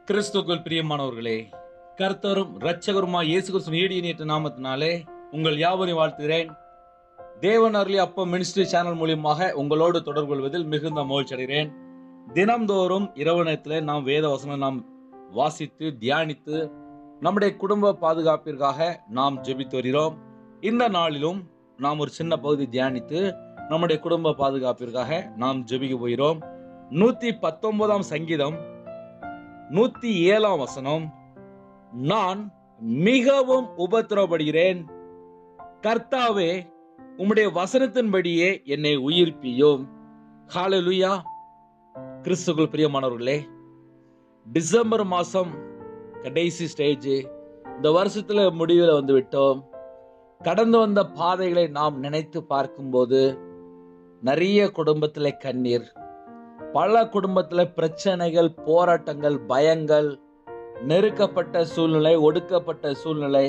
கிறிஸ்துக்குள் பிரியமானவர்களே கர்த்தரும் இரட்சகருமாய் இயேசு கிறிஸ்து நீடிய நேற்று நாமத்தினாலே உங்கள் யாவரையும் வாழ்த்துகிறேன் தேவன் அருளி அப்ப மினிஸ்ட்ரி சேனல் மூலியமாக உங்களோடு தொடர்பு கொள்வதில் மிகுந்த மகிழ்ச்சி அடைகிறேன் தினம்தோறும் இரவு நேரத்தில் நாம் வேத வசனம் நாம் வாசித்து தியானித்து நம்முடைய குடும்ப பாதுகாப்பிற்காக நாம் ஜெபித்து வருகிறோம் இந்த நாளிலும் நாம் ஒரு சின்ன பகுதி தியானித்து நம்முடைய குடும்ப பாதுகாப்பிற்காக நாம் ஜெபிக்க போகிறோம் நூத்தி பத்தொன்பதாம் சங்கீதம் நூத்தி ஏழாம் வசனம் நான் மிகவும் உபத்திரவப்படுகிறேன் கர்த்தாவே உம்முடைய வசனத்தின்படியே என்னை உயிர்ப்பியும் ஹalleluya கிறிஸ்துக்குள் பிரியமானவர்களே டிசம்பர் மாசம் கடைசி ஸ்டேஜ் இந்த வருஷத்துல முடிவில் வந்து விட்டோம் கடந்து வந்த பாதைகளை நாம் நினைத்து பார்க்கும்போது நிறைய குடும்பத்துல கண்ணீர் பல குடும்பத்துல பிரச்சனைகள் போராட்டங்கள் பயங்கள் நெருக்கப்பட்ட சூழ்நிலை ஒடுக்கப்பட்ட சூழ்நிலை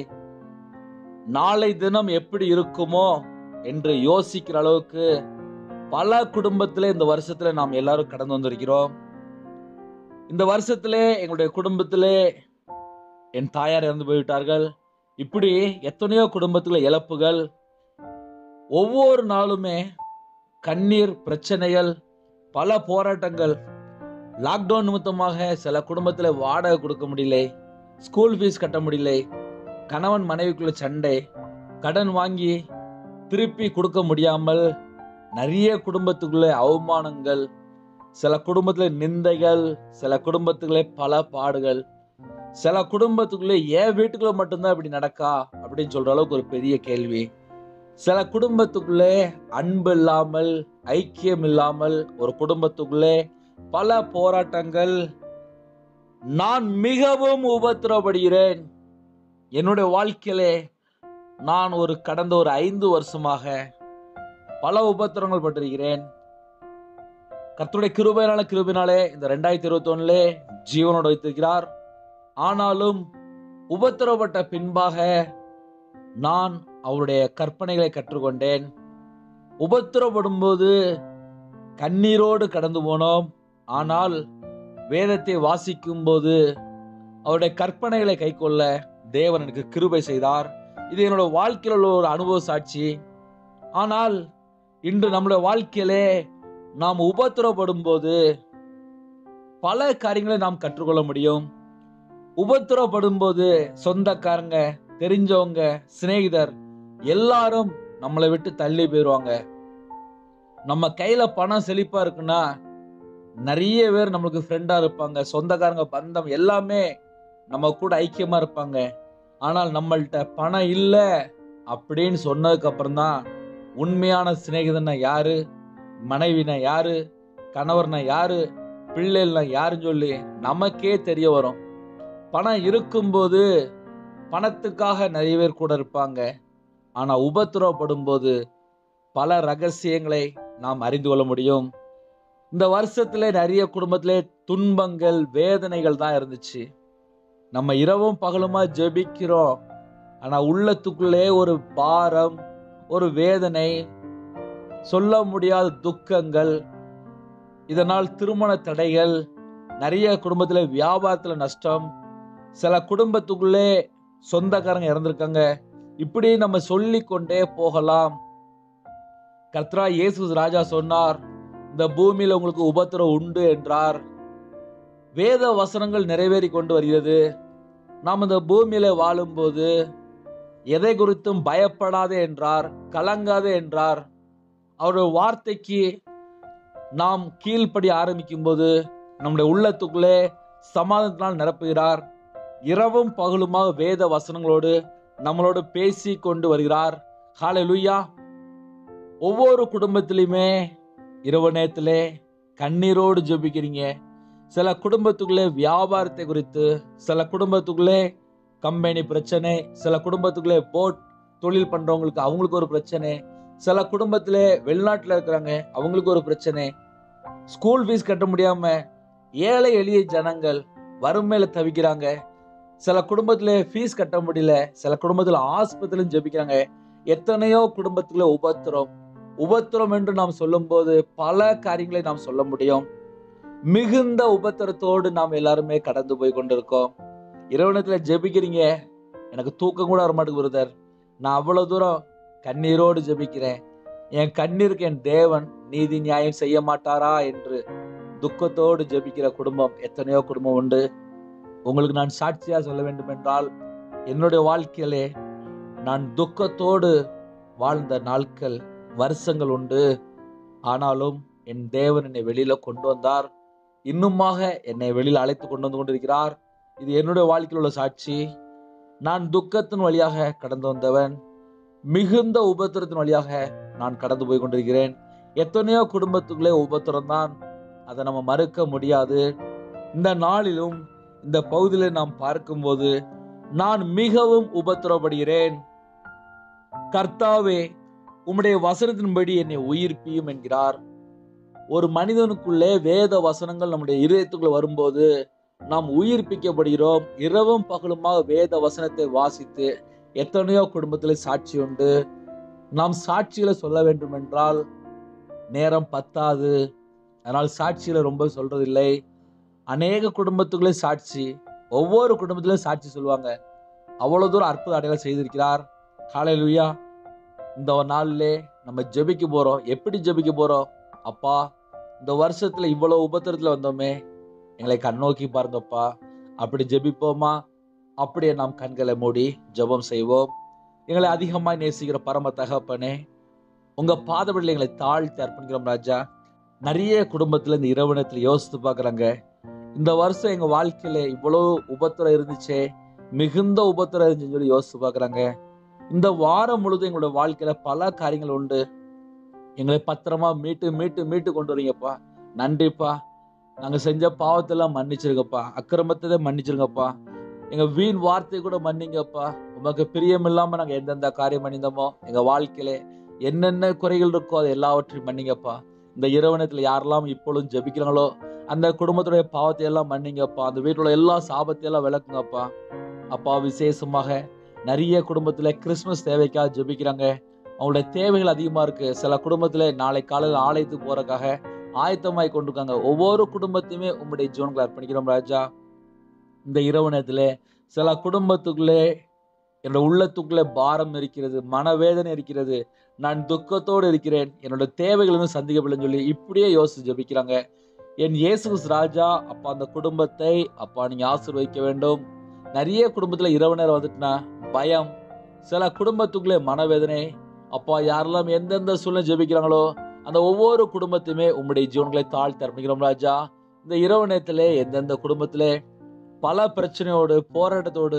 நாளை தினம் எப்படி இருக்குமோ என்று யோசிக்கிற அளவுக்கு பல குடும்பத்திலே இந்த வருஷத்துல நாம் எல்லாரும் கடந்து வந்திருக்கிறோம் இந்த வருஷத்திலே எங்களுடைய குடும்பத்திலே என் தாயார் இறந்து போய்விட்டார்கள் இப்படி எத்தனையோ குடும்பத்துல இழப்புகள் ஒவ்வொரு நாளுமே கண்ணீர் பிரச்சனைகள் பல போராட்டங்கள் லாக்டவுன் நிமித்தமாக சில குடும்பத்துல வாடகை கொடுக்க முடியல ஸ்கூல் ஃபீஸ் கட்ட முடியல கணவன் மனைவிக்குள்ள சண்டை கடன் வாங்கி திருப்பி கொடுக்க முடியாமல் நிறைய குடும்பத்துக்குள்ள அவமானங்கள் சில குடும்பத்துல நிந்தைகள் சில குடும்பத்துக்குள்ளே பல பாடுகள் சில குடும்பத்துக்குள்ளே ஏன் வீட்டுக்குள்ள மட்டும்தான் இப்படி நடக்கா அப்படின்னு சொல்ற அளவுக்கு ஒரு பெரிய கேள்வி சில குடும்பத்துக்குள்ளே அன்பு இல்லாமல் ஐக்கியம் இல்லாமல் ஒரு குடும்பத்துக்குள்ளே பல போராட்டங்கள் நான் மிகவும் உபத்திரப்படுகிறேன் என்னுடைய வாழ்க்கையிலே நான் ஒரு கடந்த ஒரு ஐந்து வருஷமாக பல உபத்திரங்கள் பட்டிருக்கிறேன் கர்த்தருடைய கிருபையினால கிருபையினாலே இந்த ரெண்டாயிரத்தி இருபத்தி ஒண்ணுலே ஜீவனோடு வைத்திருக்கிறார் ஆனாலும் உபத்திரப்பட்ட பின்பாக நான் அவருடைய கற்பனைகளை கற்றுக்கொண்டேன் உபத்திரப்படும் போது கண்ணீரோடு கடந்து போனோம் ஆனால் வேதத்தை வாசிக்கும் போது அவருடைய கற்பனைகளை கைக்கொள்ள தேவன் எனக்கு கிருபை செய்தார் இது என்னோட வாழ்க்கையில் உள்ள ஒரு அனுபவ சாட்சி ஆனால் இன்று நம்முடைய வாழ்க்கையிலே நாம் உபத்திரப்படும் போது பல காரியங்களை நாம் கற்றுக்கொள்ள முடியும் உபத்திரப்படும் போது சொந்தக்காரங்க தெரிஞ்சவங்க சிநேகிதர் எல்லாரும் நம்மளை விட்டு தள்ளி போயிடுவாங்க நம்ம கையில பணம் செழிப்பா இருக்குன்னா நிறைய பேர் நம்மளுக்கு ஃப்ரெண்டா இருப்பாங்க சொந்தக்காரங்க பந்தம் எல்லாமே நம்ம கூட ஐக்கியமா இருப்பாங்க ஆனால் நம்மள்ட்ட பணம் இல்லை அப்படின்னு சொன்னதுக்கு அப்புறம் தான் உண்மையான சிநேகிதனா யாரு மனைவினா யாரு கணவர்னா யாரு பிள்ளைகள்னா யாருன்னு சொல்லி நமக்கே தெரிய வரும் பணம் இருக்கும்போது பணத்துக்காக நிறைய பேர் கூட இருப்பாங்க ஆனா உபத்திரவப்படும் போது பல ரகசியங்களை நாம் அறிந்து கொள்ள முடியும் இந்த வருஷத்துல நிறைய குடும்பத்திலே துன்பங்கள் வேதனைகள் தான் இருந்துச்சு நம்ம இரவும் பகலுமா ஜெபிக்கிறோம் ஆனா உள்ளத்துக்குள்ளே ஒரு பாரம் ஒரு வேதனை சொல்ல முடியாத துக்கங்கள் இதனால் திருமண தடைகள் நிறைய குடும்பத்துல வியாபாரத்துல நஷ்டம் சில குடும்பத்துக்குள்ளே சொந்தக்காரங்க இறந்திருக்காங்க இப்படி நம்ம சொல்லி கொண்டே போகலாம் கர்த்தரா இயேசு ராஜா சொன்னார் இந்த பூமியில உங்களுக்கு உபத்திரம் உண்டு என்றார் வேத வசனங்கள் நிறைவேறி கொண்டு வருகிறது நாம் இந்த பூமியில வாழும்போது எதை குறித்தும் பயப்படாதே என்றார் கலங்காதே என்றார் அவருடைய வார்த்தைக்கு நாம் கீழ்ப்படி ஆரம்பிக்கும் போது நம்முடைய உள்ளத்துக்குள்ளே சமாதானத்தினால் நிரப்புகிறார் இரவும் பகலுமாக வேத வசனங்களோடு நம்மளோடு பேசி கொண்டு வருகிறார் ஹாலே லுய்யா ஒவ்வொரு குடும்பத்திலையுமே இரவு நேரத்திலே கண்ணீரோடு ஜெபிக்கிறீங்க சில குடும்பத்துக்குள்ளே வியாபாரத்தை குறித்து சில குடும்பத்துக்குள்ளே கம்பெனி பிரச்சனை சில குடும்பத்துக்குள்ளே போட் தொழில் பண்றவங்களுக்கு அவங்களுக்கு ஒரு பிரச்சனை சில குடும்பத்திலே வெளிநாட்டில் இருக்கிறாங்க அவங்களுக்கு ஒரு பிரச்சனை ஸ்கூல் ஃபீஸ் கட்ட முடியாம ஏழை எளிய ஜனங்கள் வறுமையில தவிக்கிறாங்க சில குடும்பத்துல ஃபீஸ் கட்ட முடியல சில குடும்பத்துல ஆஸ்பத்திரியும் ஜெபிக்கிறாங்க எத்தனையோ குடும்பத்துல உபத்திரம் உபத்திரம் என்று நாம் சொல்லும்போது பல காரியங்களை நாம் சொல்ல முடியும் மிகுந்த உபத்திரத்தோடு நாம் எல்லாருமே கடந்து போய் கொண்டிருக்கோம் இரவணத்துல ஜெபிக்கிறீங்க எனக்கு தூக்கம் கூட வரமாட்டேங்குது பிரதர் நான் அவ்வளவு தூரம் கண்ணீரோடு ஜெபிக்கிறேன் என் கண்ணீருக்கு என் தேவன் நீதி நியாயம் செய்ய மாட்டாரா என்று துக்கத்தோடு ஜெபிக்கிற குடும்பம் எத்தனையோ குடும்பம் உண்டு உங்களுக்கு நான் சாட்சியா சொல்ல வேண்டும் என்றால் என்னுடைய வாழ்க்கையிலே நான் துக்கத்தோடு வாழ்ந்த நாட்கள் வருஷங்கள் உண்டு ஆனாலும் என் தேவன் என்னை வெளியில கொண்டு வந்தார் இன்னுமாக என்னை வெளியில் அழைத்து கொண்டு வந்து கொண்டிருக்கிறார் இது என்னுடைய வாழ்க்கையில் உள்ள சாட்சி நான் துக்கத்தின் வழியாக கடந்து வந்தவன் மிகுந்த உபத்திரத்தின் வழியாக நான் கடந்து போய் கொண்டிருக்கிறேன் எத்தனையோ குடும்பத்துக்குள்ளே உபத்திரம் தான் அதை நம்ம மறுக்க முடியாது இந்த நாளிலும் இந்த பகுதியில நாம் பார்க்கும்போது நான் மிகவும் உபத்திரப்படுகிறேன் கர்த்தாவே உம்முடைய வசனத்தின்படி என்னை உயிர்ப்பியும் என்கிறார் ஒரு மனிதனுக்குள்ளே வேத வசனங்கள் நம்முடைய இதயத்துக்குள்ள வரும்போது நாம் உயிர்ப்பிக்கப்படுகிறோம் இரவும் பகலுமாக வேத வசனத்தை வாசித்து எத்தனையோ குடும்பத்தில் சாட்சி உண்டு நாம் சாட்சிகளை சொல்ல வேண்டும் என்றால் நேரம் பத்தாது அதனால் சாட்சிகளை ரொம்ப சொல்றதில்லை அநேக குடும்பத்துக்குள்ளே சாட்சி ஒவ்வொரு குடும்பத்திலும் சாட்சி சொல்லுவாங்க அவ்வளவு தூரம் அற்புத அடையாளம் செய்திருக்கிறார் காலையிலுயா இந்த ஒரு நாளிலே நம்ம ஜெபிக்க போறோம் எப்படி ஜெபிக்க போறோம் அப்பா இந்த வருஷத்துல இவ்வளவு உபத்திரத்துல வந்தோமே எங்களை கண்ணோக்கி பாருங்கப்பா அப்படி ஜெபிப்போமா அப்படியே நாம் கண்களை மூடி ஜெபம் செய்வோம் எங்களை அதிகமாய் நேசிக்கிற பரம தகப்பனே உங்க பாதபடியில் எங்களை தாழ்த்தி அர்ப்பணிக்கிறோம் ராஜா நிறைய குடும்பத்துல இந்த இரவு நேரத்துல யோசித்து பார்க்கறாங்க இந்த வருஷம் எங்க வாழ்க்கையில இவ்வளவு உபத்திரம் இருந்துச்சே மிகுந்த உபத்திரம் இருந்துச்சுன்னு சொல்லி யோசித்து பார்க்கறாங்க இந்த வாரம் முழுதும் எங்களோட வாழ்க்கையில பல காரியங்கள் உண்டு எங்களை பத்திரமா மீட்டு மீட்டு மீட்டு கொண்டு வரீங்கப்பா நன்றிப்பா நாங்க செஞ்ச பாவத்தெல்லாம் மன்னிச்சிருங்கப்பா அக்கிரமத்தை மன்னிச்சிருங்கப்பா எங்க வீண் வார்த்தை கூட மன்னிங்கப்பா உமக்கு பிரியம் இல்லாம நாங்க எந்தெந்த காரியம் பண்ணியிருந்தோமோ எங்க வாழ்க்கையில என்னென்ன குறைகள் இருக்கோ அது எல்லாவற்றையும் மன்னிங்கப்பா இந்த இரவணத்துல யாரெல்லாம் இப்பொழுதும் ஜெபிக்கிறாங்களோ அந்த குடும்பத்துடைய பாவத்தை எல்லாம் மன்னிங்கப்பா அந்த வீட்டுல எல்லா சாபத்தையும் எல்லாம் விளக்குங்கப்பா அப்பா விசேஷமாக நிறைய குடும்பத்துல கிறிஸ்மஸ் தேவைக்காக ஜெபிக்கிறாங்க அவங்களுடைய தேவைகள் அதிகமா இருக்கு சில குடும்பத்துல நாளை காலையில் ஆலயத்துக்கு போறதுக்காக ஆயத்தமாய் கொண்டிருக்காங்க ஒவ்வொரு குடும்பத்தையுமே உங்களுடைய ஜீவன்களை அர்ப்பணிக்கிறோம் ராஜா இந்த இரவு நேரத்துல சில குடும்பத்துக்குள்ளே என்னோட உள்ளத்துக்குள்ளே பாரம் இருக்கிறது மனவேதனை இருக்கிறது நான் துக்கத்தோடு இருக்கிறேன் என்னோட தேவைகள் இன்னும் சந்திக்கப்படலன்னு சொல்லி இப்படியே யோசிச்சு ஜெபிக்கிறாங்க என் இயேசு கிறிஸ்து ராஜா அப்பா அந்த குடும்பத்தை அப்பா நீங்க ஆசீர்வதிக்க வேண்டும் நிறைய குடும்பத்துல இரவு நேரம் வந்துட்டுனா பயம் சில குடும்பத்துக்குள்ளே மனவேதனை அப்பா யாரெல்லாம் எந்தெந்த சூழ்நிலை ஜெபிக்கிறாங்களோ அந்த ஒவ்வொரு குடும்பத்தையுமே உம்முடைய ஜீவன்களை தாழ்த்தி அர்ப்பணிக்கிறோம் ராஜா இந்த இரவு நேரத்திலே எந்தெந்த குடும்பத்திலே பல பிரச்சனையோடு போராட்டத்தோடு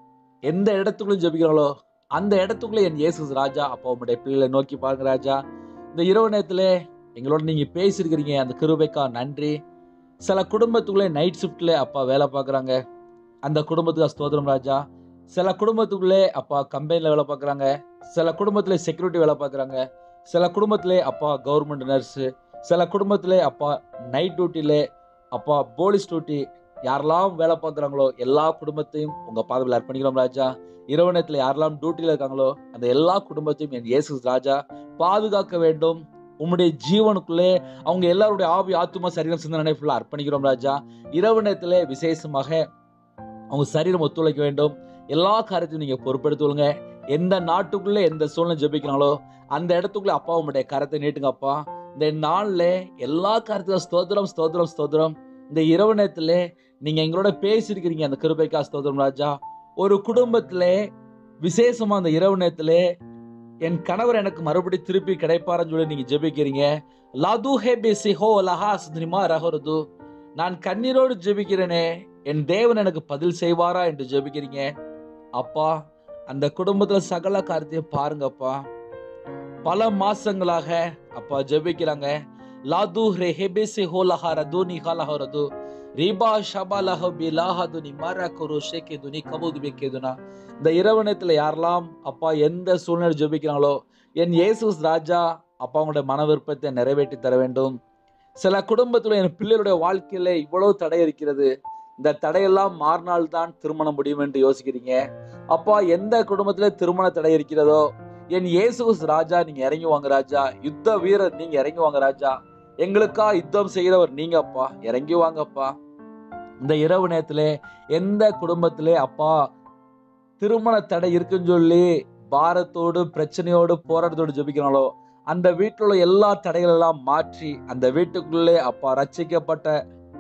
எந்த இடத்துக்குள்ளும் ஜெபிக்கிறாங்களோ அந்த இடத்துக்குள்ள என் இயேசு ராஜா அப்பா உம்முடைய பிள்ளைகளை நோக்கி பாருங்க ராஜா இந்த இரவு நேரத்துல எங்களோட நீங்க பேசியிருக்கிறீங்க அந்த கிருபைக்கா நன்றி சில குடும்பத்துக்குள்ளே நைட் ஷிஃப்ட்ல அப்பா வேலை பார்க்குறாங்க அந்த குடும்பத்துக்கு ஸ்தோத்திரம் ராஜா சில குடும்பத்துக்குள்ளே அப்பா கம்பெனியில் வேலை பார்க்குறாங்க சில குடும்பத்தில் செக்யூரிட்டி வேலை பார்க்குறாங்க சில குடும்பத்திலே அப்பா கவர்மெண்ட் நர்ஸு சில குடும்பத்திலே அப்பா நைட் டியூட்டிலே அப்பா போலீஸ் டியூட்டி யாரெல்லாம் வேலை பார்க்குறாங்களோ எல்லா குடும்பத்தையும் உங்க பாதவில் அர்ப்பணிக்கிறோம் ராஜா இரவு நேரத்தில் யாரெல்லாம் டியூட்டியில் இருக்காங்களோ அந்த எல்லா குடும்பத்தையும் என் இயேசு ராஜா பாதுகாக்க வேண்டும் உம்முடைய ஜீவனுக்குள்ளே அவங்க எல்லாருடைய ஆவி ஆத்துமா சரீரம் சிந்தனை ஃபுல்லாக அர்ப்பணிக்கிறோம் ராஜா இரவு நேரத்தில் விசேஷமாக அவங்க சரீரம் ஒத்துழைக்க வேண்டும் எல்லா காரியத்தையும் நீங்க பொறுப்பெடுத்துக்கொள்ளுங்க எந்த நாட்டுக்குள்ள எந்த சூழ்நிலை ஜெபிக்கிறாங்களோ அந்த இடத்துக்குள்ள அப்பா உங்களுடைய கரத்தை நீட்டுங்க அப்பா இந்த நாள்ல எல்லா காரியத்திலும் ஸ்தோத்திரம் ஸ்தோத்திரம் ஸ்தோத்திரம் இந்த இரவு நேரத்துல நீங்க எங்களோட பேசியிருக்கிறீங்க அந்த கிருபைக்கா ஸ்தோத்திரம் ராஜா ஒரு குடும்பத்துல விசேஷமா அந்த இரவு நேரத்துல என் கணவர் எனக்கு மறுபடி திருப்பி கிடைப்பாருன்னு சொல்லி நீங்க ஜெபிக்கிறீங்க லது ஹே பேசி ஹோ லஹா சுத்ரிமா ரஹருது நான் கண்ணீரோடு ஜெபிக்கிறேனே என் தேவன் எனக்கு பதில் செய்வாரா என்று ஜெபிக்கிறீங்க அப்பா அந்த குடும்பத்துல சகல காரியத்தையும் பாருங்கப்பா பல மாசங்களாக அப்பா ஜெபிக்கிறாங்க லாது ரே ஹெபேசே ஹோ லஹார தூனி ஹாலஹரது ரீபா ஷபா லஹ பி லாஹது நி மர குரு ஷேகேது நி கபூது பேக்கேதுனா இந்த இரவணத்துல யாரெல்லாம் அப்பா எந்த சூழ்நிலை ஜெபிக்கிறாங்களோ என் இயேசு ராஜா அப்பா அவங்களுடைய மன விருப்பத்தை நிறைவேற்றி தர வேண்டும் சில குடும்பத்துல என் பிள்ளைகளுடைய வாழ்க்கையில இவ்வளவு தடை இருக்கிறது இந்த தடையெல்லாம் மாறினால்தான் திருமணம் முடியும் என்று யோசிக்கிறீங்க அப்பா எந்த குடும்பத்துல திருமண தடை இருக்கிறதோ என் இயேசு ராஜா நீங்க இறங்கி வாங்க ராஜா யுத்த வீரர் நீங்க இறங்கி வாங்க ராஜா எங்களுக்கா யுத்தம் செய்கிறவர் நீங்க அப்பா இறங்கி வாங்கப்பா இந்த இரவு நேரத்துல எந்த குடும்பத்திலே அப்பா திருமண தடை இருக்குன்னு சொல்லி பாரத்தோடு பிரச்சனையோடு போராட்டத்தோடு ஜெபிக்கிறாங்களோ அந்த வீட்டில் உள்ள எல்லா தடைகள் எல்லாம் மாற்றி அந்த வீட்டுக்குள்ளே அப்பா ரட்சிக்கப்பட்ட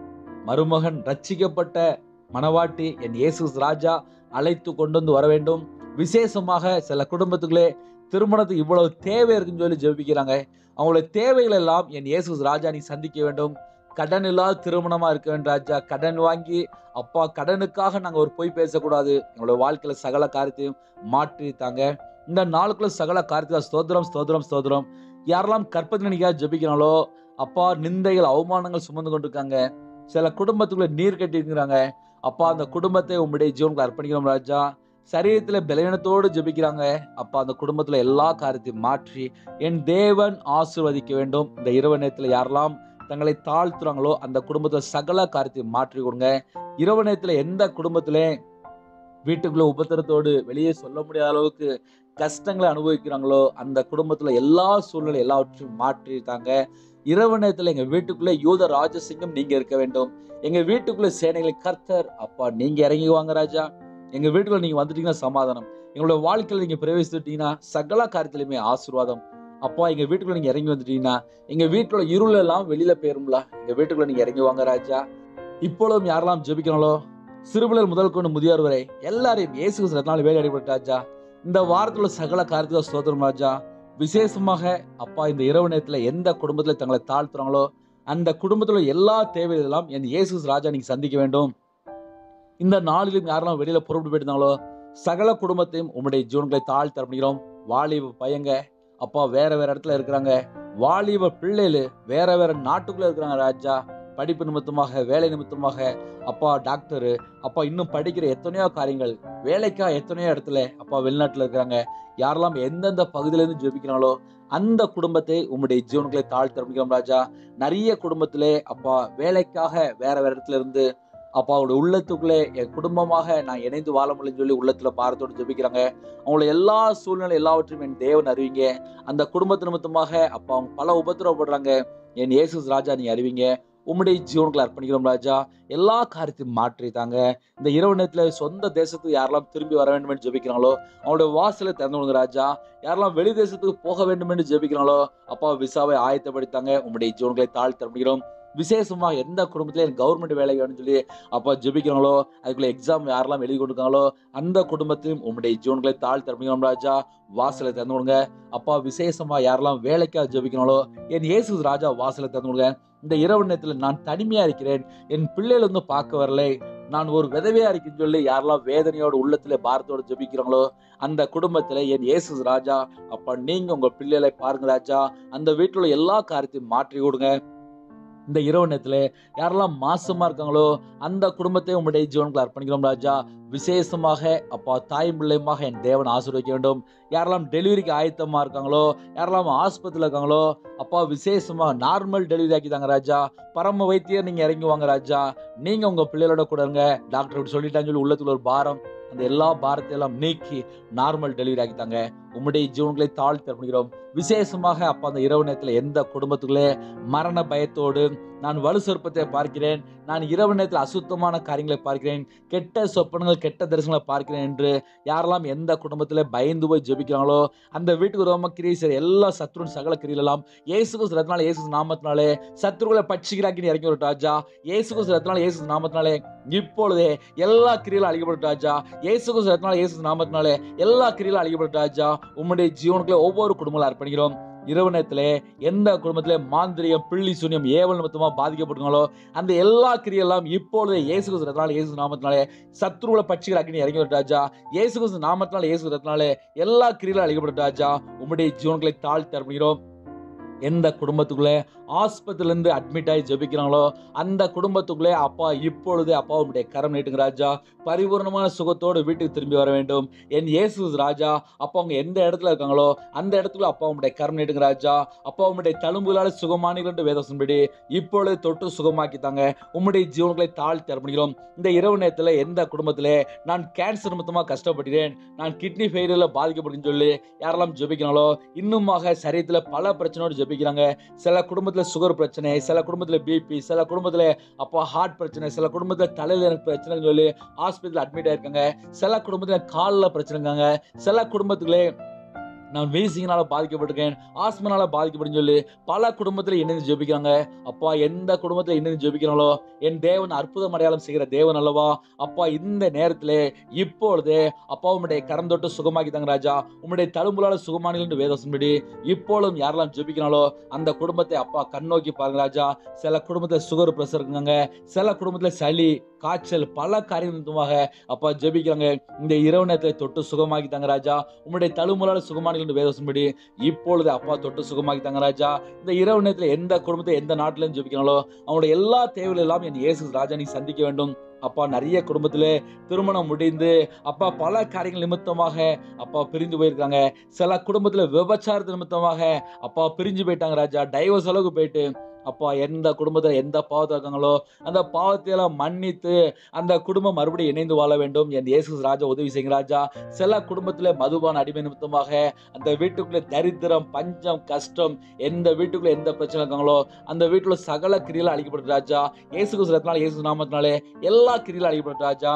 மருமகன் ரட்சிக்கப்பட்ட மணவாட்டி என் இயேசு ராஜா அழைத்து கொண்டு வந்து வர வேண்டும் விசேஷமாக சில குடும்பத்துக்குள்ளே திருமணத்துக்கு இவ்வளவு தேவை இருக்குன்னு சொல்லி ஜெபிக்கிறாங்க அவங்களுடைய தேவைகள் எல்லாம் என் இயேசு ராஜா நீ சந்திக்க வேண்டும் கடன் இல்லாத திருமணமா இருக்க வேண்டும் ராஜா கடன் வாங்கி அப்பா கடனுக்காக நாங்க ஒரு பொய் பேசக்கூடாது எங்களுடைய வாழ்க்கையில சகல காரியத்தையும் மாற்றி தாங்க இந்த நாளுக்குள்ள சகல காரியத்தை ஸ்தோத்திரம் ஸ்தோத்திரம் ஸ்தோத்திரம் யாரெல்லாம் கற்பனை நினைக்காக ஜெபிக்கிறாங்களோ அப்பா நிந்தைகள் அவமானங்கள் சுமந்து கொண்டிருக்காங்க சில குடும்பத்துக்குள்ள நீர் கட்டி இருக்கிறாங்க அப்பா அந்த குடும்பத்தை உம்முடைய ஜீவனுக்கு அர்ப்பணிக்கிறோம் ராஜா சரீரத்துல பலவீனத்தோடு ஜெபிக்கிறாங்க அப்பா அந்த குடும்பத்துல எல்லா காரியத்தையும் மாற்றி என் தேவன் ஆசீர்வதிக்க வேண்டும் இந்த இரவு நேரத்துல யாரெல்லாம் தங்களை தாழ்த்துறாங்களோ அந்த குடும்பத்துல சகல காரியத்தையும் மாற்றி கொடுங்க இரவு நேரத்துல எந்த குடும்பத்திலே வீட்டுக்குள்ள உபத்திரத்தோடு வெளியே சொல்ல முடியாத அளவுக்கு கஷ்டங்களை அனுபவிக்கிறாங்களோ அந்த குடும்பத்துல எல்லா சூழ்நிலை எல்லாவற்றையும் மாற்றிட்டாங்க இரவு நேரத்துல எங்க வீட்டுக்குள்ள யூத ராஜசிங்கம் நீங்க இருக்க வேண்டும் எங்க வீட்டுக்குள்ள சேனைகளை கர்த்தர் அப்பா நீங்க இறங்கி வாங்க ராஜா எங்க வீட்டுக்குள்ள நீங்க வந்துட்டீங்கன்னா சமாதானம் எங்களோட வாழ்க்கையில நீங்க பிரவேசித்துட்டீங்கன்னா சகல காரியத்திலுமே ஆசீர்வாதம் அப்பா எங்க வீட்டுக்குள்ள நீங்க இறங்கி வந்துட்டீங்கன்னா எங்க வீட்டுல இருள் எல்லாம் வெளியில போயிரும்ல எங்க வீட்டுக்குள்ள நீங்க இறங்கி வாங்க ராஜா இப்பொழுதும் யாரெல்லாம் ஜெபிக்கிறாங்களோ சிறுபிள்ளர் முதல் கொண்டு முதியோர் வரை எல்லாரையும் இயேசு கிறிஸ்துவினால் வேலை அடிபட்ட ராஜா இந்த வாரத்துல சகல காரியத்துல ஸ்தோத்திரம் ராஜா விசேஷமாக அப்பா இந்த இரவு நேரத்துல எந்த குடும்பத்துல தங்களை தாழ்த்துறாங்களோ அந்த குடும்பத்துல எல்லா தேவைகளெல்லாம் என் இயேசு கிறிஸ்து ராஜா நீங்க சந்திக்க வேண்டும் இந்த நாளிலும் யாரெல்லாம் வெளியில புறப்பட்டு போயிருந்தாங்களோ சகல குடும்பத்தையும் உம்முடைய ஜீவன்களை தாழ் தரப்படுகிறோம் வாலிப பையங்க அப்பா வேற வேற இடத்துல இருக்கிறாங்க வாலிப பிள்ளைகள் வேற வேற நாட்டுக்குள்ள இருக்கிறாங்க ராஜா படிப்பு நிமித்தமாக வேலை நிமித்தமாக அப்பா டாக்டரு அப்பா இன்னும் படிக்கிற எத்தனையோ காரியங்கள் வேலைக்கா எத்தனையோ இடத்துல அப்பா வெளிநாட்டுல இருக்கிறாங்க யாரெல்லாம் எந்தெந்த பகுதியில இருந்து ஜெபிக்கிறாங்களோ அந்த குடும்பத்தை உம்முடைய ஜீவன்களை தாழ் தரமிக்கிறோம் ராஜா நிறைய குடும்பத்திலே அப்பா வேலைக்காக வேற வேற இடத்துல இருந்து அப்பா அவருடைய உள்ளத்துக்குள்ளே என் குடும்பமாக நான் இணைந்து வாழ முடியும்னு சொல்லி உள்ளத்துல பாரத்தோடு ஜெபிக்கிறாங்க அவங்கள எல்லா சூழ்நிலை எல்லாவற்றையும் என் தேவன் அறிவிங்க அந்த குடும்பத்து நிமித்தமாக அப்பா அவங்க பல உபத்திரவப்படுறாங்க என் இயேசு ராஜா நீ அறிவிங்க உம்முடைய ஜீவன்களை அர்ப்பணிக்கிறோம் ராஜா எல்லா காரியத்தையும் மாற்றித்தாங்க இந்த இரவு நேரத்துல சொந்த தேசத்துக்கு யாரெல்லாம் திரும்பி வர வேண்டும் என்று ஜெபிக்கிறாங்களோ அவங்களுடைய வாசலை திறந்து விடுங்க ராஜா யாரெல்லாம் வெளி தேசத்துக்கு போக வேண்டும் என்று ஜெபிக்கிறாங்களோ அப்பா விசாவை ஆயத்தப்படுத்தாங்க உம்முடைய ஜீவன்களை தாழ்த்தி அர்ப்பணிக்கிறோம் விசேஷமா எந்த குடும்பத்துல எனக்கு கவர்மெண்ட் வேலை வேணும்னு சொல்லி அப்பா ஜெபிக்கிறாங்களோ அதுக்குள்ள எக்ஸாம் யாரெல்லாம் எழுதி கொடுக்காங்களோ அந்த குடும்பத்தையும் உம்முடைய ஜீவன்களை தாழ்த்தி அர்ப்பணிக்கிறோம் ராஜா வாசலை திறந்து விடுங்க அப்பா விசேஷமா யாரெல்லாம் வேலைக்காக ஜெபிக்கிறாங்களோ என் இயேசு ராஜா வாசலை திறந்து விடுங்க இந்த இரவு நேரத்தில் நான் தனிமையா இருக்கிறேன் என் பிள்ளைகள் வந்து பார்க்க வரலை நான் ஒரு விதவையா இருக்கேன்னு சொல்லி யாரெல்லாம் வேதனையோட உள்ளத்துல பாரத்தோட ஜெபிக்கிறாங்களோ அந்த குடும்பத்துல என் இயேசு ராஜா அப்ப நீங்க உங்க பிள்ளைகளை பாருங்க ராஜா அந்த வீட்டுல உள்ள எல்லா காரியத்தையும் மாற்றி கொடுங்க இந்த இரவு நேரத்துல யாரெல்லாம் மாசமா இருக்காங்களோ அந்த குடும்பத்தை உங்களுடைய ஜீவன்களை அர்ப்பணிக்கிறோம் ராஜா விசேஷமாக அப்பா தாய் பிள்ளையுமாக என் தேவன் ஆசீர்வதிக்க வேண்டும் யாரெல்லாம் டெலிவரிக்கு ஆயத்தமா இருக்காங்களோ யாரெல்லாம் ஆஸ்பத்திரியில் இருக்காங்களோ அப்பா விசேஷமா நார்மல் டெலிவரி ஆக்கிதாங்க ராஜா பரம வைத்தியர் நீங்க இறங்கி வாங்க ராஜா நீங்க உங்க பிள்ளைகளோட கூட இருங்க டாக்டர் இப்படி சொல்லிட்டான்னு சொல்லி உள்ளத்துல ஒரு பாரம் அந்த எல்லா பாரத்தையெல்லாம் நீக்கி நார்மல் டெலிவரி ஆக்கித்தாங்க உம்முடைய ஜீவன்களை தாழ்த்தி அர்ப்பணிக்கிறோம் விசேஷமாக அப்ப அந்த இரவு நேரத்துல எந்த குடும்பத்துக்குள்ளே மரண பயத்தோடு நான் வலு சொற்பத்தை பார்க்கிறேன் நான் இரவு நேரத்தில் அசுத்தமான காரியங்களை பார்க்கிறேன் கெட்ட சொப்பனங்கள் கெட்ட தரிசனங்களை பார்க்கிறேன் என்று யாரெல்லாம் எந்த குடும்பத்தில் பயந்து போய் ஜெபிக்கிறாங்களோ அந்த வீட்டுக்கு ரோம கிரீசர் எல்லா சத்ருன் சகல கிரியிலாம் இயேசுக்கு ரத்னால இயேசு நாமத்தினாலே சத்ருகளை பட்சிக்கிறாக்கின்னு இறங்கி ஒரு ராஜா இயேசுக்கு ரத்னால இயேசு நாமத்தினாலே இப்பொழுதே எல்லா கிரியிலும் அழிக்கப்பட்ட ராஜா இயேசுக்கு ரத்னால இயேசு நாமத்தினாலே எல்லா கிரியிலும் அழிக்கப்பட்ட ராஜா உம்முடைய ஜீவனுக்குள்ள ஒவ்வொரு குடும்பங்களும் அர்ப்பணிக்கிறோம் இரவு நேரத்திலே எந்த குடும்பத்திலே மாந்திரியம் பிள்ளி சூன்யம் ஏவல் நிமித்தமா பாதிக்கப்பட்டுங்களோ அந்த எல்லா கிரியெல்லாம் இப்பொழுதே இயேசு கிறிஸ்து ரத்னால இயேசு நாமத்தினாலே சத்ருவுல பட்சிகள் அக்னி இறங்கி விட்டு ராஜா இயேசு கிறிஸ்து நாமத்தினால இயேசு ரத்னாலே எல்லா கிரியிலும் அழிக்கப்பட்ட ராஜா உம்முடைய ஜீவன்களை தாழ்த்தி அர்ப்பணிக்கிறோம் எந்த குடும்பத்துக்குள்ளே ஆஸ்பத்திரில இருந்து அட்மிட் ஆகி ஜெபிக்கிறாங்களோ அந்த குடும்பத்துக்குள்ளே அப்பா இப்பொழுதே அப்பா உடைய கரம் நீட்டுங்க ராஜா பரிபூர்ணமான சுகத்தோடு வீட்டுக்கு திரும்பி வர வேண்டும் என் இயேசு ராஜா அப்பா அவங்க எந்த இடத்துல இருக்காங்களோ அந்த இடத்துல அப்பா உடைய கரம் நீட்டுங்க ராஜா அப்பா உம்முடைய தழும்புகளால் சுகமானீர்கள் வேதசன்படி இப்பொழுது தொட்டு சுகமாக்கித்தாங்க உம்முடைய ஜீவன்களை தாழ்த்தி அர்ப்பணிக்கிறோம் இந்த இரவு நேரத்தில் எந்த குடும்பத்திலே நான் கேன்சர் நிமித்தமாக கஷ்டப்படுகிறேன் நான் கிட்னி ஃபெயிலியரில் பாதிக்கப்படுன்னு சொல்லி யாரெல்லாம் ஜெபிக்கிறாங்களோ இன்னுமாக சரீரத்தில் பல பிரச்சனையோடு ஜெபிக்கிறாங்க சில குடும்பத்துல சுகர் பிரச்சனை சில குடும்பத்துல பிபி சில குடும்பத்துல அப்பா ஹார்ட் பிரச்சனை சில குடும்பத்துல தலையில எனக்கு பிரச்சனைன்னு சொல்லி ஹாஸ்பிட்டல் அட்மிட் ஆயிருக்காங்க சில குடும்பத்துல காலில் பிரச்சனைங்க சில குடும்பத்துக்குள்ளே நான் வீசிங்கனால பாதிக்கப்பட்டிருக்கேன் ஆஸ்மனால பாதிக்கப்படும் சொல்லி பல குடும்பத்துல இணைந்து ஜெபிக்கிறாங்க அப்பா எந்த குடும்பத்துல இணைந்து ஜெபிக்கிறாங்களோ என் தேவன் அற்புதம் அடையாளம் செய்கிற தேவன் அல்லவா அப்பா இந்த நேரத்திலே இப்பொழுதே அப்பா உம்முடைய கரம் தொட்டு சுகமாக்கி தாங்க ராஜா உம்முடைய தழும்புலால சுகமானிகள் என்று வேதசன்படி இப்பொழுதும் யாரெல்லாம் ஜெபிக்கிறாங்களோ அந்த குடும்பத்தை அப்பா கண்ணோக்கி பாருங்க ராஜா சில குடும்பத்துல சுகர் பிரஷர் இருக்குங்க சில குடும்பத்துல சளி காய்ச்சல் பல காரியமாக அப்பா ஜெபிக்கிறாங்க இந்த இரவு நேரத்தில் தொட்டு சுகமாக்கி தாங்க ராஜா உம்முடைய தழுமுலால சுகமானிகள் என்று வேதசன்படி இப்பொழுது அப்பா தொட்டு சுகமாக்கி தாங்க ராஜா இந்த இரவு நேரத்தில் எந்த குடும்பத்தை எந்த நாட்டிலும் ஜெபிக்கிறாங்களோ அவங்களுடைய எல்லா தேவைகள் எல்லாம் என் இயேசு ராஜா நீ சந்திக்க வேண்டும் அப்பா நிறைய குடும்பத்திலே திருமணம் முடிந்து அப்பா பல காரியங்கள் நிமித்தமாக அப்பா பிரிந்து போயிருக்காங்க சில குடும்பத்துல விபச்சாரத்து நிமித்தமாக அப்பா பிரிஞ்சு போயிட்டாங்க ராஜா டைவர்ஸ் அளவுக்கு போயிட்டு அப்பா எந்த குடும்பத்துல எந்த பாவத்தை இருக்காங்களோ அந்த பாவத்தை எல்லாம் மன்னித்து அந்த குடும்பம் மறுபடியும் இணைந்து வாழ வேண்டும் என் இயேசு ராஜா உதவி செய்யுங்க ராஜா சில குடும்பத்துல மதுபான அடிமை நிமித்தமாக அந்த வீட்டுக்குள்ள தரித்திரம் பஞ்சம் கஷ்டம் எந்த வீட்டுக்குள்ள எந்த பிரச்சனை இருக்காங்களோ அந்த வீட்டுல சகல கிரியில அழிக்கப்படுது ராஜா இயேசு கிறிஸ்துனால இயேசு நாமத்தினாலே எல்லா கிரியில அழிக்கப்படுது ராஜா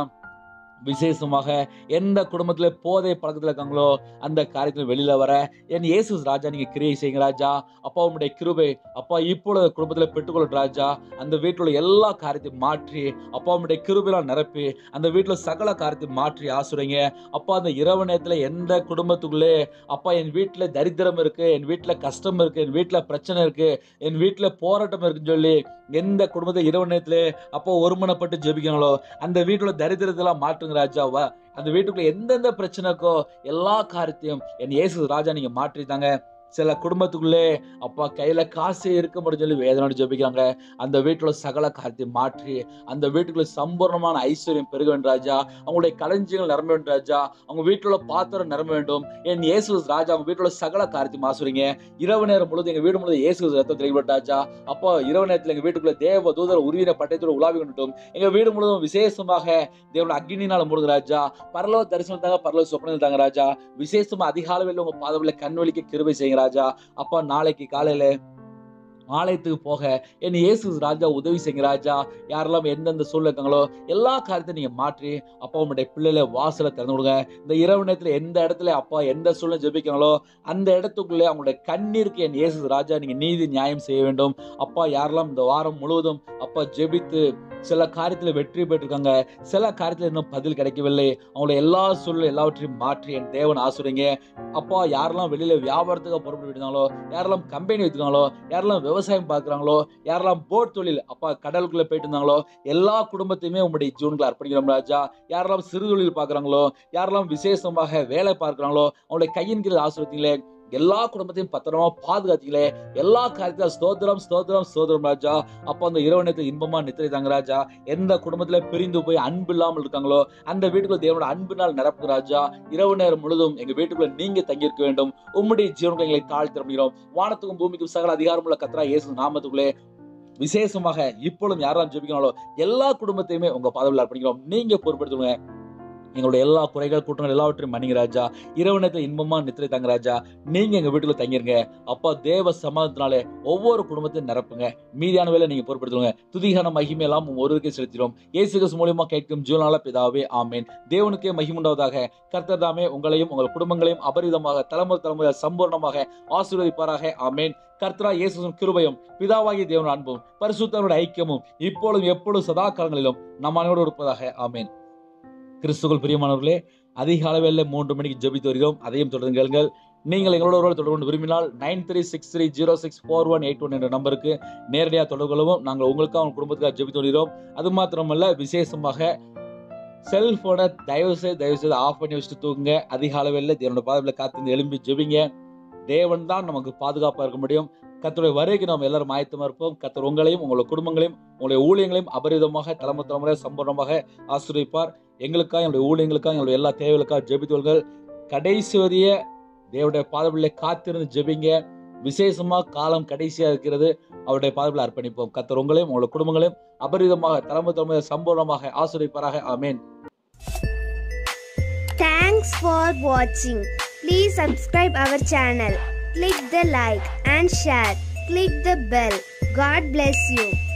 விசேஷமாக எந்த குடும்பத்துல போதை பழக்கத்துல இருக்காங்களோ அந்த காரியத்துல வெளியில வர என் இயேசு ராஜா நீங்க கிரியை செய்யுங்க ராஜா அப்பா உங்களுடைய கிருபை அப்பா இப்பொழுது குடும்பத்துல பெற்றுக்கொள்ள ராஜா அந்த வீட்டுல உள்ள எல்லா காரியத்தையும் மாற்றி அப்பா உங்களுடைய கிருபையெல்லாம் நிரப்பி அந்த வீட்டுல சகல காரியத்தையும் மாற்றி ஆசுறீங்க அப்பா அந்த இரவு நேரத்துல எந்த குடும்பத்துக்குள்ளே அப்பா என் வீட்டுல தரித்திரம் இருக்கு என் வீட்டுல கஷ்டம் இருக்கு என் வீட்டுல பிரச்சனை இருக்கு என் வீட்டுல போராட்டம் இருக்குன்னு சொல்லி எந்த குடும்பத்தை இரவு நேரத்துல அப்போ ஒருமனப்பட்டு ஜெபிக்கிறாங்களோ அந்த வீட்டுல தரித்திரத்தெல்லாம் மாற்றுங்க ராஜாவா அந்த வீட்டுக்குள்ள எந்தெந்த பிரச்சனைக்கோ எல்லா காரியத்தையும் என் இயேசு ராஜா நீங்க மாற்றித்தாங்க சில குடும்பத்துக்குள்ளே அப்பா கையில காசே இருக்க முடியும் சொல்லி வேதனோடு ஜெபிக்கிறாங்க அந்த வீட்டுல சகல காரியத்தை மாற்றி அந்த வீட்டுக்குள்ள சம்பூர்ணமான ஐஸ்வர்யம் பெருக வேண்டும் ராஜா அவங்களுடைய களஞ்சியங்கள் நிரம்ப வேண்டும் ராஜா அவங்க வீட்டுல பாத்திரம் நிரம்ப வேண்டும் என் இயேசு ராஜா அவங்க வீட்டுல சகல காரியத்தை மாசுறீங்க இரவு நேரம் முழுது எங்க வீடு முழுது இயேசு ரத்தம் தெளிவட்ட ராஜா அப்போ இரவு நேரத்துல எங்க வீட்டுக்குள்ள தேவ தூதர் உருவின பட்டயத்தோட உலாவி கொண்டுட்டும் எங்க வீடு முழுவதும் விசேஷமாக தேவன அக்னினால முழுது ராஜா பரலோக தரிசனம் தாங்க பரலோக சொப்பனம் தாங்க ராஜா விசேஷமா அதிகாலையில் உங்க பாதவில கண்வழிக்க கிருபை செய்யுங்க ராஜா அப்பா நாளைக்கு காலையில ஆலயத்துக்கு போக என் இயேசு ராஜா உதவி செய்யுங்க ராஜா யாரெல்லாம் எந்தெந்த சூழ்நிலை இருக்காங்களோ எல்லா காரியத்தையும் நீங்க மாற்றி அப்பா உங்களுடைய பிள்ளைல வாசலை திறந்து விடுங்க இந்த இரவு நேரத்துல எந்த இடத்துல அப்பா எந்த சூழ்நிலை ஜெபிக்கிறாங்களோ அந்த இடத்துக்குள்ளே அவங்களுடைய கண்ணீருக்கு என் இயேசு ராஜா நீங்க நீதி நியாயம் செய்ய வேண்டும் அப்பா யாரெல்லாம் இந்த வாரம் முழுவதும் அப்பா ஜெபித்து சில காரியத்துல வெற்றி பெற்றிருக்காங்க சில காரியத்துல இன்னும் பதில் கிடைக்கவில்லை அவங்கள எல்லா சூழ்நிலை எல்லாவற்றையும் மாற்றி என் தேவன் ஆசுறீங்க அப்பா யாரெல்லாம் வெளியில வியாபாரத்துக்கு புறப்பட்டு இருந்தாங்களோ யாரெல்லாம் கம்பெனி வச்சுருக்காங்களோ யாரெல்லாம் விவசாயம் பார்க்குறாங்களோ யாரெல்லாம் போட் தொழில் அப்பா கடலுக்குள்ள போயிட்டு இருந்தாங்களோ எல்லா குடும்பத்தையுமே உங்களுடைய ஜூன்களை அர்ப்பணிக்கிறோம் ராஜா யாரெல்லாம் சிறு தொழில் பார்க்குறாங்களோ யாரெல்லாம் விசேஷமாக வேலை பார்க்குறாங்களோ அவங்களுடைய கையின் கீழ் ஆசிரியத்தீங்களே எல்லா குடும்பத்தையும் பத்திரமா பாதுகாத்தீங்களே எல்லா காரியத்திலும் ஸ்தோத்திரம் ஸ்தோத்திரம் ஸ்தோத்திரம் ராஜா அப்போ அந்த இரவு நேரத்தில் இன்பமா நித்திரை தாங்க ராஜா எந்த குடும்பத்துல பிரிந்து போய் அன்பு இல்லாமல் இருக்காங்களோ அந்த வீட்டுக்குள்ள தேவனோட அன்பினால் நிரப்பு ராஜா இரவு நேரம் முழுதும் எங்க வீட்டுக்குள்ள நீங்க தங்கியிருக்க வேண்டும் உம்முடைய ஜீவனுக்கு எங்களை தாழ் திறமைகிறோம் வானத்துக்கும் பூமிக்கும் சகல அதிகாரமுள்ள கத்ரா இயேசு நாமத்துக்குள்ளே விசேஷமாக இப்பொழுதும் யாரெல்லாம் ஜெபிக்கிறாங்களோ எல்லா குடும்பத்தையுமே உங்க பாதவில் அர்ப்பணிக்கிறோம் நீங்க பொறுப்படுத்துங்க எங்களுடைய எல்லா குறைகள் கூட்டங்கள் எல்லாவற்றையும் மன்னிங்க ராஜா இரவு நேரத்தில் இன்பமா நித்திரை தாங்க ராஜா நீங்க எங்க வீட்டுல தங்கிருங்க அப்பா தேவ சமாதத்தினாலே ஒவ்வொரு குடும்பத்தையும் நிரப்புங்க மீதியான வேலை நீங்க பொறுப்படுத்துங்க துதிகான மகிமை எல்லாம் ஒருவருக்கே செலுத்திடும் இயேசு கிறிஸ்து மூலியமா கேட்கும் ஜீவனால பிதாவே ஆமேன் தேவனுக்கே மகிமுண்டாவதாக கர்த்தர் தாமே உங்களையும் உங்கள் குடும்பங்களையும் அபரிதமாக தலைமுறை தலைமுறை சம்பூர்ணமாக ஆசீர்வதிப்பாராக ஆமேன் கர்த்தரா இயேசுவின் கிருபையும் பிதாவாகிய தேவன் அன்பும் பரிசுத்தவனுடைய ஐக்கியமும் இப்பொழுதும் எப்பொழுதும் சதா காலங்களிலும் நம் அனைவரோடு இருப்பதாக ஆமேன் கிறிஸ்துகள் பிரியமானவர்களே அதிக அளவில் மூன்று மணிக்கு ஜெபித்து வருகிறோம் அதையும் தொடர்ந்து கேளுங்கள் நீங்கள் எங்களோட ஒருவர் தொடர்பு கொண்டு விரும்பினால் nine three six three zero six four one eight one என்ற நம்பருக்கு நேரடியாக தொடர்பு கொள்ளவும் நாங்கள் உங்களுக்காக உங்கள் குடும்பத்துக்காக ஜெபித்து வருகிறோம் அது மாத்திரமல்ல விசேஷமாக செல்போனை தயவு செய்து தயவு செய்து ஆஃப் பண்ணி வச்சுட்டு தூங்குங்க அதிக அளவில் தேவனோட பாதத்தில் காத்து எழும்பி ஜெபிங்க தேவன் தான் நமக்கு பாதுகாப்பாக இருக்க முடியும் கத்தருடைய வருகைக்கு நாம் எல்லாரும் ஆயத்தமாக இருப்போம் கத்தர் உங்களையும் உங்களுடைய குடும்பங்களையும் உங்களுடைய ஊழியங்களையும் அபரிதமாக தலைமை தலைமுறை சம்பூர்ணமாக ஆசிரியப்பார் எங்களுக்காக எங்களுடைய ஊழியங்களுக்காக எங்களுடைய எல்லா தேவைகளுக்காக ஜெபித்தவர்கள் கடைசி வரிய தேவனுடைய பாதபிள்ளை காத்திருந்து ஜெபிங்க விசேஷமா காலம் கடைசியா இருக்கிறது அவருடைய பாதபில் அர்ப்பணிப்போம் கத்தர் உங்களையும் உங்களுடைய குடும்பங்களையும் அபரிதமாக தலைமை தலைமுறை சம்பூர்ணமாக ஆசிரியப்பாராக ஆமேன் Thanks for watching. Please subscribe our channel. Click the like and share. Click the bell. God bless you.